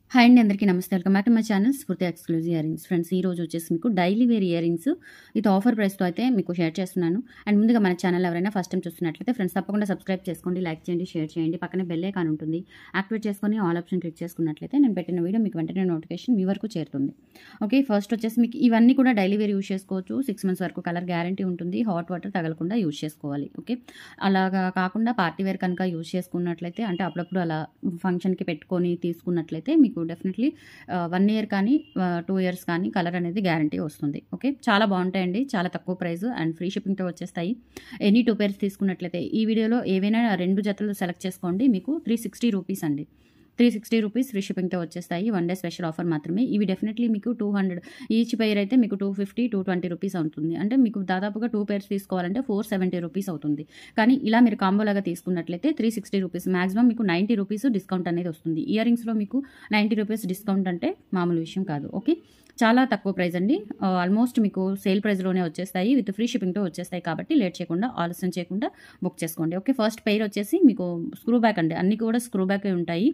hi అండి అందరికీ నమస్తే welcome back to my channel Spoorthi exclusive earrings friends ఈ రోజు వచ్చేసి మీకు డైలీ వేర్ ఇయరింగ్స్ ఇది ఆఫర్ ప్రైస్తో అయితే మీకు షేర్ చేస్తున్నాను అండ్ ముందుగా మన ఛానల్ ఎవరైనా ఫస్ట్ టైం చూస్తున్నట్లయితే ఫ్రెండ్స్ తప్పకుండా సబ్స్క్రైబ్ చేసుకోండి లైక్ చేయండి షేర్ చేయండి పక్కనే బెల్ ఐకాన్ ఉంటుంది యాక్టివేట్ చేసుకొని ఆల్ ఆప్షన్ క్లిక్ చేసుకున్నట్లయితే నేను పెట్టిన వీడియో మీకు వెంటనే నోటిఫికేషన్ మీ వరకు చేరుతుంది ఓకే ఫస్ట్ వచ్చేసి మీకు ఇవన్నీ కూడా డైలీ వేర్ యూస్ చేసుకోవచ్చు సిక్స్ మంత్స్ వరకు కలర్ గ్యారంటీ ఉంటుంది హాట్ వాటర్ తగలకుండా యూస్ చేసుకోవాలి ఓకే అలాగా కాకుండా పార్టీ వేర్ కనుక యూస్ చేసుకున్నట్లయితే అంటే అప్పుడప్పుడు అలా ఫంక్షన్కి పెట్టుకొని తీసుకున్నట్లయితే మీకు డెఫినెట్లీ వన్ ఇయర్ కానీ టూ ఇయర్స్ కానీ కలర్ అనేది గ్యారంటీ వస్తుంది ఓకే చాలా బాగుంటాయండి చాలా తక్కువ ప్రైస్ అండ్ ఫ్రీ షిప్పింగ్తో వచ్చేస్తాయి ఎనీ టూ పేర్స్ తీసుకున్నట్లయితే ఈ వీడియోలో ఏవైనా రెండు జతలు సెలెక్ట్ చేసుకోండి మీకు త్రీ సిక్స్టీ రూపీస్ అండి త్రీ సిక్స్టీ రూపీస్ ఫ్రీ షిప్పింగ్తో వచ్చేస్తాయి వన్ డే స్పెషల్ ఆఫర్ మాత్రమే ఇవి డెఫినెట్లీ మీకు టూ హండ్రెడ్ ఈచ్ పైర్ అయితే మీకు two fifty two twenty rupees అవుతుంది అంటే మీకు దాదాపుగా టూ పేర్స్ తీసుకోవాలంటే ఫోర్ సెవెంటీ రూపీస్ అవుతుంది కానీ ఇలా మీరు కాంబోలాగా తీసుకున్నట్లయితే త్రీ సిక్స్టీ రూపీస్ మాక్సిమం మీకు నైంటీ రూపీస్ డిస్కౌంట్ అనేది వస్తుంది ఇయర్ రింగ్స్లో మీకు నైంటీ రూపీస్ డిస్కౌంట్ అంటే మామూలు విషయం కాదు ఓకే చాలా తక్కువ ప్రైస్ అండి ఆల్మోస్ట్ మీకు సేల్ ప్రైస్లోనే వచ్చేస్తాయి విత్ ఫ్రీ షిప్పింగ్తో వచ్చేస్తాయి కాబట్టి లేట్ చేయకుండా ఆలస్యం చేయకుండా బుక్ చేసుకోండి ఓకే ఫస్ట్ పెయిర్ వచ్చేసి మీకు స్క్రూ బ్యాక్ అండి అన్ని కూడా స్క్రూ బ్యాక్ ఉంటాయి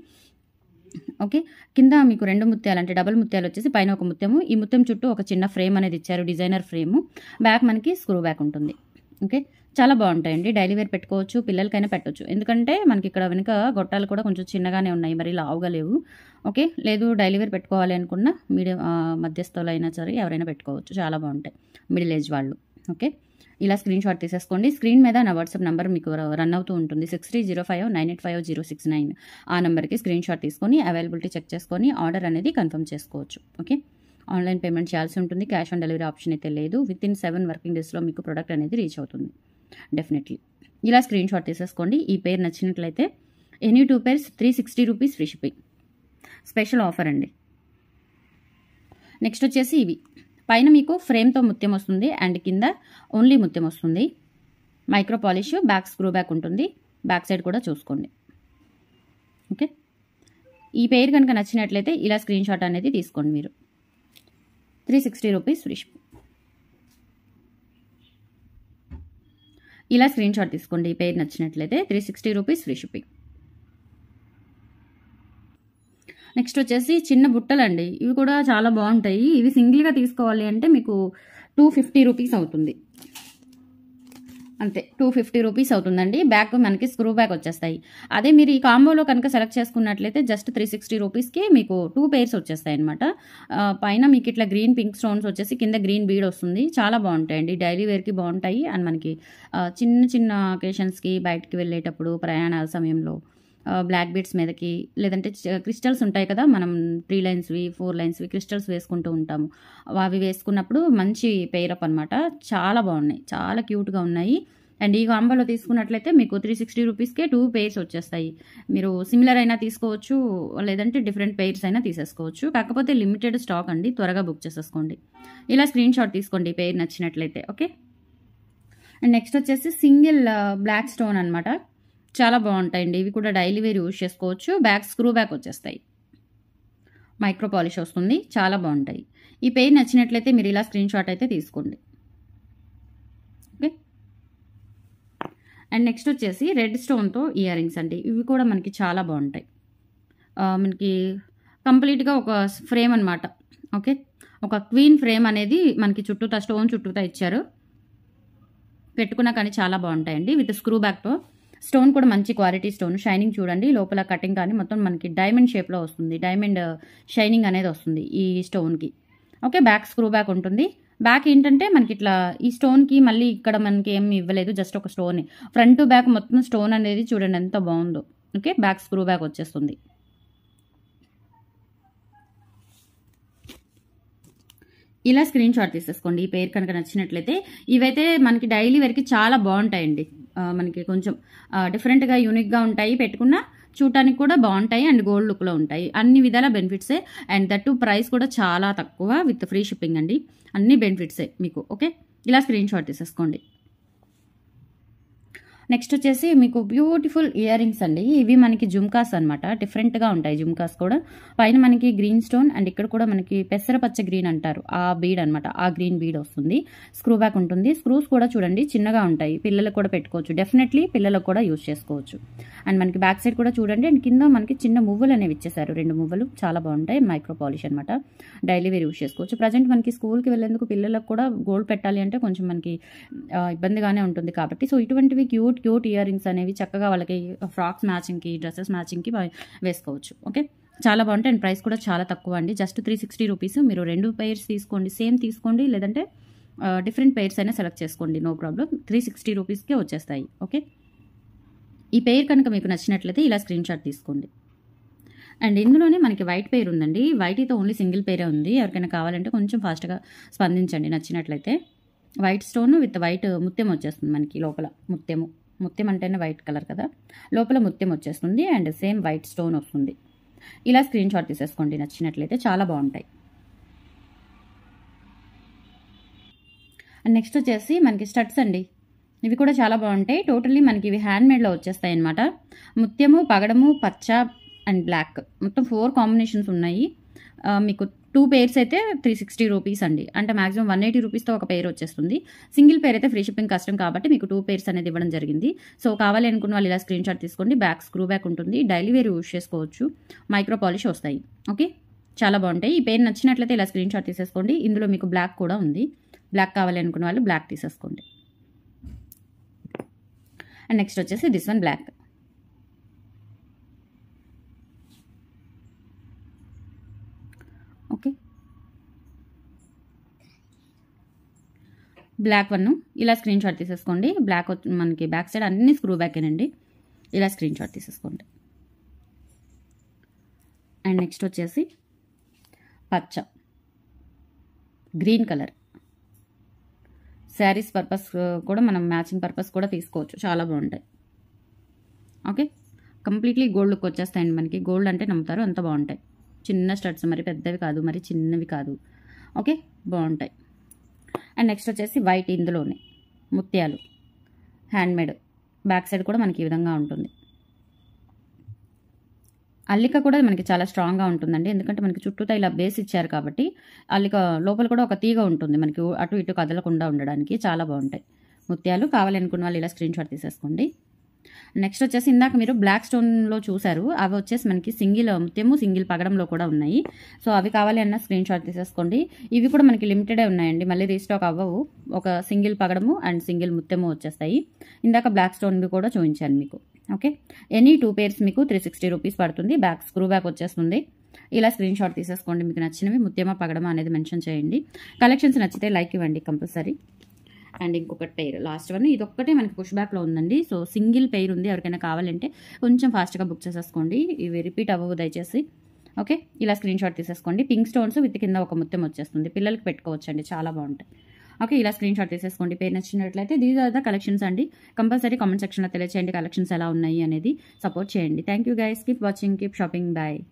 ఓకే కింద మీకు రెండు ముత్యాలు అంటే డబుల్ ముత్యాలు వచ్చేసి పైన ఒక ముత్యము ఈ ముత్యం చుట్టూ ఒక చిన్న ఫ్రేమ్ అనేది ఇచ్చారు డిజైనర్ ఫ్రేము బ్యాక్ మనకి స్క్రూ బ్యాక్ ఉంటుంది ఓకే చాలా బాగుంటాయండి డైలీ వేర్ పెట్టుకోవచ్చు పిల్లలకైనా పెట్టవచ్చు ఎందుకంటే మనకి ఇక్కడ వెనుక గొట్టాలు కూడా కొంచెం చిన్నగానే ఉన్నాయి మరి లావుగా లేవు ఓకే లేదు డైలీ వేర్ పెట్టుకోవాలి అనుకున్న మీడియం మధ్యస్థులు అయినా సరే ఎవరైనా పెట్టుకోవచ్చు చాలా బాగుంటాయి మిడిల్ ఏజ్ వాళ్ళు ఓకే ఇలా స్క్రీన్ షాట్ తీసేసుకోండి స్క్రీన్ మీద నా వాట్సాప్ నెంబర్ మీకు రన్ అవుతూ ఉంటుంది six three zero five nine eight five zero six nine ఆ నెంబర్కి స్క్రీన్ షాట్ తీసుకొని అవైలబిలిటీ చెక్ చేసుకొని ఆర్డర్ అనేది కన్ఫర్మ్ చేసుకోవచ్చు ఓకే ఆన్లైన్ పేమెంట్ చేయాల్సి ఉంటుంది క్యాష్ ఆన్ డెలివరీ ఆప్షన్ అయితే లేదు విత్ ఇన్ సెవెన్ వర్కింగ్ డేస్లో మీకు ప్రొడక్ట్ అనేది రీచ్ అవుతుంది డెఫినెట్లీ ఇలా స్క్రీన్ షాట్ తీసేసుకోండి ఈ పేరు నచ్చినట్లయితే any two pairs three sixty rupees free shipping special offer అండి నెక్స్ట్ వచ్చేసి ఇవి పైన మీకు ఫ్రేమ్తో ముత్యం వస్తుంది అండ్ కింద ఓన్లీ ముత్యం వస్తుంది micro polish back screw back ఉంటుంది బ్యాక్ సైడ్ కూడా చూసుకోండి ఓకే ఈ పేరు కనుక నచ్చినట్లయితే ఇలా స్క్రీన్ షాట్ అనేది తీసుకోండి మీరు త్రీ సిక్స్టీ రూపీస్ ఫ్రీ ఇలా స్క్రీన్ షాట్ తీసుకోండి ఈ పేరు నచ్చినట్లయితే three sixty rupees free shipping next వచ్చేసి చిన్న బుట్టలు అండి ఇవి కూడా చాలా బాగుంటాయి ఇవి సింగిల్గా తీసుకోవాలి అంటే మీకు టూ ఫిఫ్టీ రూపీస్ అవుతుంది అంతే టూ ఫిఫ్టీ రూపీస్ అవుతుందండి బ్యాక్ మనకి స్క్రూ బ్యాక్ వచ్చేస్తాయి అదే మీరు ఈ కాంబోలో కనుక సెలెక్ట్ చేసుకున్నట్లయితే జస్ట్ త్రీ సిక్స్టీ రూపీస్కి మీకు టూ పేర్స్ వచ్చేస్తాయి అనమాట పైన మీకు ఇట్లా గ్రీన్ పింక్ స్టోన్స్ వచ్చేసి కింద గ్రీన్ బీడ్ వస్తుంది చాలా బాగుంటాయండి డైలీ వేర్కి బాగుంటాయి అండ్ మనకి చిన్న చిన్న అకేషన్స్కి బయటికి వెళ్ళేటప్పుడు ప్రయాణాల సమయంలో బ్లాక్ బీడ్స్ మీదకి లేదంటే క్రిస్టల్స్ ఉంటాయి కదా మనం త్రీ లైన్స్వి ఫోర్ లైన్స్వి క్రిస్టల్స్ వేసుకుంటూ ఉంటాము అవి వేసుకున్నప్పుడు మంచి పేరప్ అనమాట చాలా బాగున్నాయి చాలా క్యూట్గా ఉన్నాయి అండ్ ఈ కాంబోలో తీసుకున్నట్లయితే మీకు త్రీ సిక్స్టీ రూపీస్కే టూ పేర్స్ వచ్చేస్తాయి మీరు సిమిలర్ అయినా తీసుకోవచ్చు లేదంటే డిఫరెంట్ పేర్స్ అయినా తీసేసుకోవచ్చు కాకపోతే లిమిటెడ్ స్టాక్ అండి త్వరగా బుక్ చేసేసుకోండి ఇలా స్క్రీన్ షాట్ తీసుకోండి పేరు నచ్చినట్లయితే ఓకే అండ్ నెక్స్ట్ వచ్చేసి సింగిల్ బ్లాక్ స్టోన్ అనమాట చాలా బాగుంటాయండి ఇవి కూడా డైలీ వేర్ యూజ్ చేసుకోవచ్చు బ్యాక్ స్క్రూ బ్యాక్ వచ్చేస్తాయి మైక్రో పాలిష్ వస్తుంది చాలా బాగుంటాయి ఈ పెయిన్ నచ్చినట్లయితే మీరు ఇలా స్క్రీన్ షాట్ అయితే తీసుకోండి ఓకే అండ్ నెక్స్ట్ వచ్చేసి రెడ్ స్టోన్తో ఇయర్ రింగ్స్ అండి ఇవి కూడా మనకి చాలా బాగుంటాయి మనకి కంప్లీట్గా ఒక ఫ్రేమ్ అనమాట ఓకే ఒక క్వీన్ ఫ్రేమ్ అనేది మనకి చుట్టూతా స్టోన్ చుట్టూతా ఇచ్చారు పెట్టుకున్నా కానీ చాలా బాగుంటాయండి విత్ స్క్రూ బ్యాక్తో స్టోన్ కూడా మంచి క్వాలిటీ స్టోన్ షైనింగ్ చూడండి లోపల కటింగ్ కానీ మొత్తం మనకి డైమండ్ షేప్లో వస్తుంది డైమండ్ షైనింగ్ అనేది వస్తుంది ఈ స్టోన్కి ఓకే బ్యాక్ స్క్రూ బ్యాక్ ఉంటుంది బ్యాక్ ఏంటంటే మనకి ఇట్లా ఈ స్టోన్కి మళ్ళీ ఇక్కడ మనకి ఏం ఇవ్వలేదు జస్ట్ ఒక స్టోన్ ఫ్రంట్ టు బ్యాక్ మొత్తం స్టోన్ అనేది చూడండి ఎంత బాగుందో ఓకే బ్యాక్ స్క్రూ బ్యాక్ వచ్చేస్తుంది ఇలా స్క్రీన్ షాట్ తీసేసుకోండి ఈ పేరు కనుక నచ్చినట్లయితే ఇవైతే మనకి డైలీ వేర్కి చాలా బాగుంటాయండి మనకి కొంచెం డిఫరెంట్గా యూనిక్గా ఉంటాయి పెట్టుకున్న చూడటానికి కూడా బాగుంటాయి అండ్ గోల్డ్ లుక్లో ఉంటాయి అన్ని విధాల బెనిఫిట్సే అండ్ దట్ టు ప్రైస్ కూడా చాలా తక్కువ విత్ ఫ్రీ షిప్పింగ్ అండి అన్ని బెనిఫిట్సే మీకు ఓకే ఇలా స్క్రీన్ షాట్ తీసేసుకోండి నెక్స్ట్ వచ్చేసి మీకు బ్యూటిఫుల్ ఇయర్ రింగ్స్ అండి ఇవి మనకి జుమ్కాస్ అనమాట డిఫరెంట్గా ఉంటాయి జుమ్కాస్ కూడా పైన మనకి గ్రీన్ స్టోన్ అండ్ ఇక్కడ కూడా మనకి పెసరపచ్చ గ్రీన్ అంటారు ఆ బీడ్ అనమాట ఆ గ్రీన్ బీడ్ వస్తుంది స్క్రూ బ్యాక్ ఉంటుంది స్క్రూస్ కూడా చూడండి చిన్నగా ఉంటాయి పిల్లలకు కూడా పెట్టుకోవచ్చు డెఫినెట్లీ పిల్లలకు కూడా యూజ్ చేసుకోవచ్చు అండ్ మనకి బ్యాక్ సైడ్ కూడా చూడండి అండ్ కింద మనకి చిన్న మువ్వలు అనేవి ఇచ్చేసారు రెండు మువ్వలు చాలా బాగుంటాయి మైక్రో పాలిష్ అనమాట డైలీ వేర్ యూజ్ చేసుకోవచ్చు ప్రజెంట్ మనకి స్కూల్కి వెళ్ళేందుకు పిల్లలకు కూడా గోల్డ్ పెట్టాలి అంటే కొంచెం మనకి ఆ, ఇబ్బందిగానే ఉంటుంది కాబట్టి సో ఇటువంటివి క్యూట్ క్యూట్ ఇయర్ రింగ్స్ అనేవి చక్కగా వాళ్ళకి ఫ్రాక్స్ మ్యాచింగ్కి డ్రెస్సెస్ మ్యాచింగ్కి వేసుకోవచ్చు ఓకే చాలా బాగుంటాయి అండ్ ప్రైస్ కూడా చాలా తక్కువ అండి జస్ట్ త్రీ సిక్స్టీ రూపీస్ మీరు రెండు పెయిర్స్ తీసుకోండి సేమ్ తీసుకోండి లేదంటే డిఫరెంట్ పెయిర్స్ అయినా సెలెక్ట్ చేసుకోండి నో ప్రాబ్లం త్రీ సిక్స్టీ రూపీస్కే వచ్చేస్తాయి ఓకే ఈ పెయిర్ కనుక మీకు నచ్చినట్లయితే ఇలా స్క్రీన్ షాట్ తీసుకోండి అండ్ ఇందులోనే మనకి వైట్ పేర్ ఉందండి వైట్ అయితే ఓన్లీ సింగిల్ పేరే ఉంది ఎవరికైనా కావాలంటే కొంచెం ఫాస్ట్గా స్పందించండి నచ్చినట్లయితే వైట్ స్టోన్ విత్ వైట్ ముత్యం వచ్చేస్తుంది మనకి లోపల ముత్యము ముత్యం అంటేనే వైట్ కలర్ కదా లోపల ముత్యం వచ్చేస్తుంది అండ్ సేమ్ వైట్ స్టోన్ వస్తుంది ఇలా స్క్రీన్ షాట్ తీసేసుకోండి నచ్చినట్లయితే చాలా బాగుంటాయి అండ్ నెక్స్ట్ వచ్చేసి మనకి స్టడ్స్ అండి ఇవి కూడా చాలా బాగుంటాయి టోటల్లీ మనకి ఇవి హ్యాండ్ మేడ్లో వచ్చేస్తాయి అనమాట ముత్యము పగడము పచ్చ అండ్ బ్లాక్ మొత్తం ఫోర్ కాంబినేషన్స్ ఉన్నాయి ఆ, మీకు టూ పేర్స్ అయితే త్రీ సిక్స్టీ రూపీస్ అండి అంటే మాక్సిమం వన్ ఎయిటీ రూపీస్తో ఒక పేర్ వచ్చేస్తుంది సింగిల్ పేర్ అయితే ఫ్రీ షిప్పింగ్ కష్టం కాబట్టి మీకు టూ పేర్స్ అనేది ఇవ్వడం జరిగింది సో కావాలి అనుకున్న వాళ్ళు ఇలా స్క్రీన్ షాట్ తీసుకోండి బ్యాక్ స్క్రూ బ్యాక్ ఉంటుంది డైలీ వేర్ యూజ్ చేసుకోవచ్చు మైక్రో పాలిష్ వస్తాయి ఓకే చాలా బాగుంటాయి ఈ పేరు నచ్చినట్లయితే ఇలా స్క్రీన్ షాట్ తీసేసుకోండి ఇందులో మీకు బ్లాక్ కూడా ఉంది బ్లాక్ కావాలి అనుకున్న వాళ్ళు బ్లాక్ తీసేసుకోండి అండ్ నెక్స్ట్ వచ్చేసి this one black okay black one ఇలా స్క్రీన్ షాట్ తీసేసుకోండి బ్లాక్ వచ్చి- మనకి బ్యాక్ సైడ్ అన్ని స్క్రూ బ్యాకేనండి ఇలా స్క్రీన్ షాట్ తీసేసుకోండి అండ్ నెక్స్ట్ వచ్చేసి పచ్చ గ్రీన్ కలర్ శారీస్ పర్పస్ కూడా మనం మ్యాచింగ్ పర్పస్ కూడా తీసుకోవచ్చు చాలా బాగుంటాయి ఓకే కంప్లీట్లీ గోల్డ్ లుక్ వచ్చేస్తాయండి మనకి గోల్డ్ అంటే నమ్ముతారు అంత బాగుంటాయి చిన్న స్టడ్స్ మరి పెద్దవి కాదు మరి చిన్నవి కాదు ఓకే బాగుంటాయి అండ్ నెక్స్ట్ వచ్చేసి వైట్ ఇందులోనే ముత్యాలు హ్యాండ్మేడ్ బ్యాక్ సైడ్ కూడా మనకి ఈ విధంగా ఉంటుంది అల్లిక కూడా మనకి చాలా స్ట్రాంగ్గా ఉంటుందండి ఎందుకంటే మనకి చుట్టూతా ఇలా బేస్ ఇచ్చారు కాబట్టి అల్లిక లోపల కూడా ఒక తీగ ఉంటుంది మనకి అటు ఇటు కదలకుండా ఉండడానికి చాలా బాగుంటాయి ముత్యాలు కావాలి అనుకున్న వాళ్ళు ఇలా స్క్రీన్ షాట్ తీసేసుకోండి నెక్స్ట్ వచ్చేసి ఇందాక మీరు బ్లాక్ స్టోన్లో చూసారు అవి వచ్చేసి మనకి సింగిల్ ముత్యము సింగిల్ పగడంలో కూడా ఉన్నాయి సో అవి కావాలి అన్న స్క్రీన్ షాట్ తీసేసుకోండి ఇవి కూడా మనకి లిమిటెడే ఉన్నాయండి మళ్ళీ రీస్టాక్ అవ్వవు ఒక సింగిల్ పగడము అండ్ సింగిల్ ముత్యము వచ్చేస్తాయి ఇందాక బ్లాక్ స్టోన్వి కూడా చూపించాను మీకు ఓకే ఎనీ టూ పేర్స్ మీకు త్రీ సిక్స్టీ రూపీస్ పడుతుంది బ్యాక్ స్క్రూ బ్యాక్ వచ్చేస్తుంది ఇలా స్క్రీన్ షాట్ తీసేసుకోండి మీకు నచ్చినవి ముత్యమా పగడమా అనేది మెన్షన్ చేయండి కలెక్షన్స్ నచ్చితే లైక్ ఇవ్వండి కంపల్సరీ అండ్ ఇంకొకటి పెయిర్ లాస్ట్ వన్ ఇది ఒక్కటే మనకి పుష్ బ్యాక్లో ఉందండి సో సింగిల్ పెయిర్ ఉంది ఎవరికైనా కావాలంటే కొంచెం ఫాస్ట్గా బుక్ చేసేసుకోండి ఇవి రిపీట్ అవ్వవు దయచేసి ఓకే ఇలా స్క్రీన్ షాట్ తీసేసుకోండి పింక్ స్టోన్స్ విత్ కింద ఒక ముత్యం వచ్చేస్తుంది పిల్లలకి పెట్టుకోవచ్చు అండి చాలా బాగుంటాయి ఓకే ఇలా స్క్రీన్ షాట్ తీసేసుకోండి పేరు నచ్చినట్లయితే దీస్ ఆర్ ద కలెక్షన్స్ అండి కంపల్సరీ కామెంట్ సెక్షన్లో తెలియచేయండి కలెక్షన్స్ ఎలా ఉన్నాయి అనేది సపోర్ట్ చేయండి thank you guys keep watching keep shopping bye